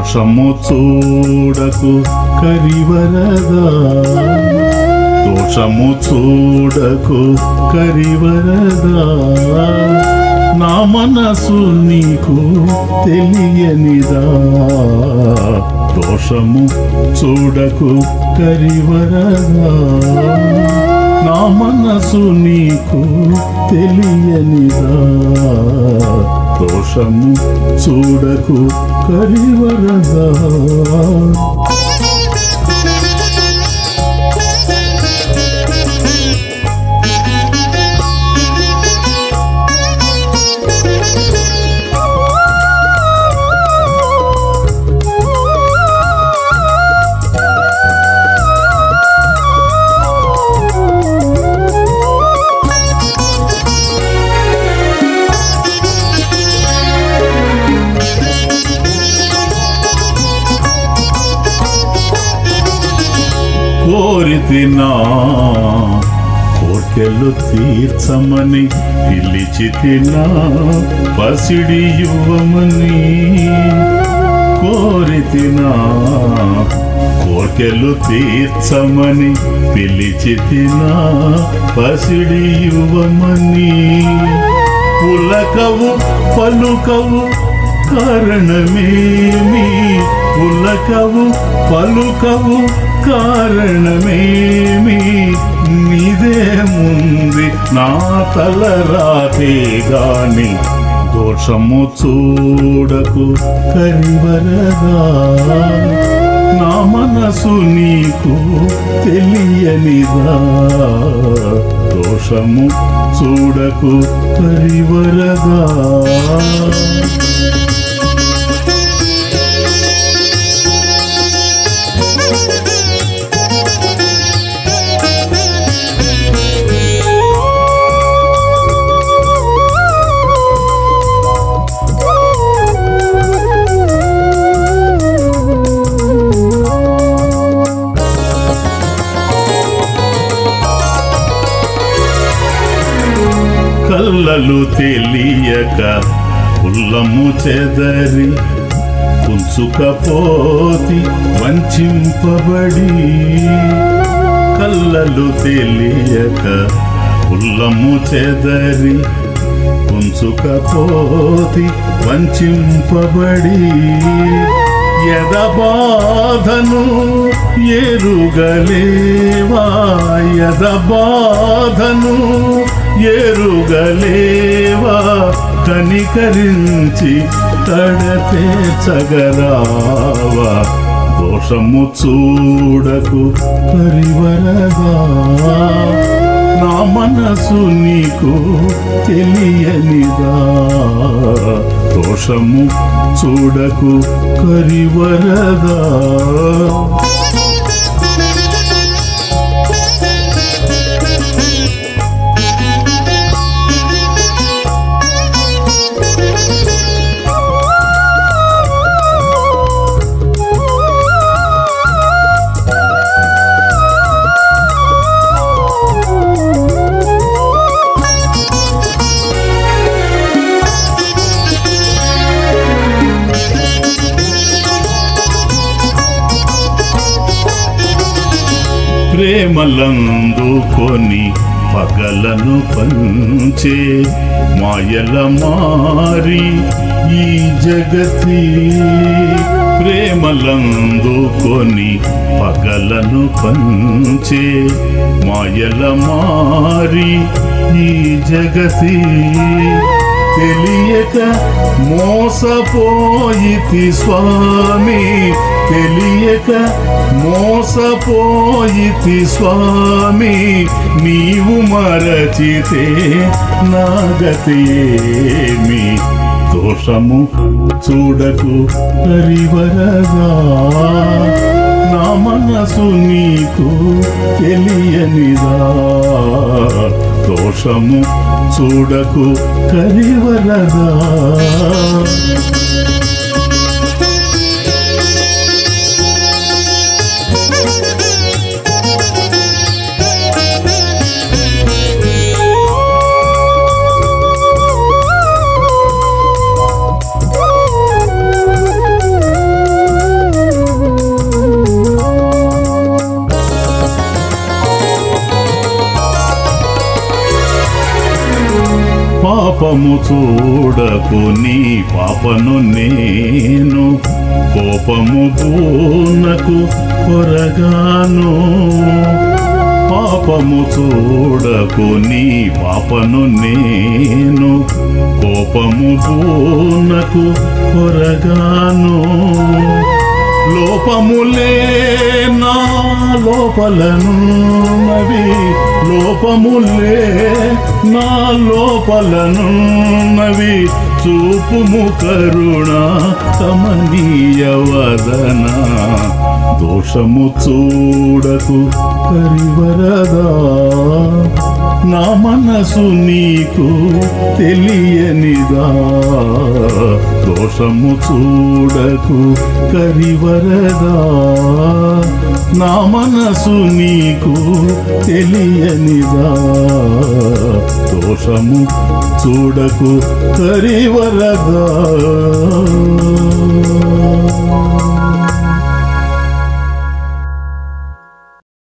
దోషము చూడకు కరివరదా దోషము చూడకు కరివరదా నా మనసు నీకు తెలియనిదా దోషము చూడకు కరివరదా నా మనసు నీకు తెలియనిదా దోషము చూడకు కరివరదా కోరితినా కోర్కెలు తీర్చమని పిలిచితినా పసిడి యువమని కోరితినా కోర్కెలు తీర్చమని పిలిచితినా పసిడి యువమని పులకవు పలుకవు కారణమేమి పులకవు పలుకవు కారణమేమి నీదేముంది నా తల రాతే గాని దోషము చూడకు కరివరదా నా మనసు నీకు తెలియనిదా దోషము చూడకు కరివరదా కళ్ళలు తెలియక ఉల్లము చెదరి కుంచుకపోతి వంచింపబడి కళ్ళలు తెలియక ఉల్లము చెదరి కుంచుకపోతి వంచింపబడి ఎదబాధను ఎరుగలేవా ఎదబాధను ఎరుగలేవా కనికరించి తడతే చగరావా దోషము చూడకు పరివరగా నా మనసు నీకు తెలియనిదా దోషము చూడకు కరివరదా ప్రేమలందుకొని పగలను పంచే మాయల మారి ఈ జగతి ప్రేమలందుకొని పగలను పంచే మాయల మారి ఈ జగతి తెలియక మోసపోయితి స్వామి తెలియక మోసపోయితి స్వామి నీవు మరచితే నా గతి ఏమి దోషము చూడకు హరివరగా నా మనసు నీకు తెలియనిదా దోషము చూడకు కరివరదా పాపము చూడకు నీ పాపను నేను కోపము పూనకు కొరగాను పాపము చూడకు నీ పాపను నేను కోపము పూనకు కొరగాను లోపములే నా లోపలను నవి లోపములే నా లోపలను నవి చూపుము కరుణ కమనీయ వదన దోషము చూడకు కరివరదా నా మనసు నీకు తెలియనిదా దోషము చూడకు కరివరదా నా మనసు నీకు తెలియనిదా దోషము చూడకు కరివరదా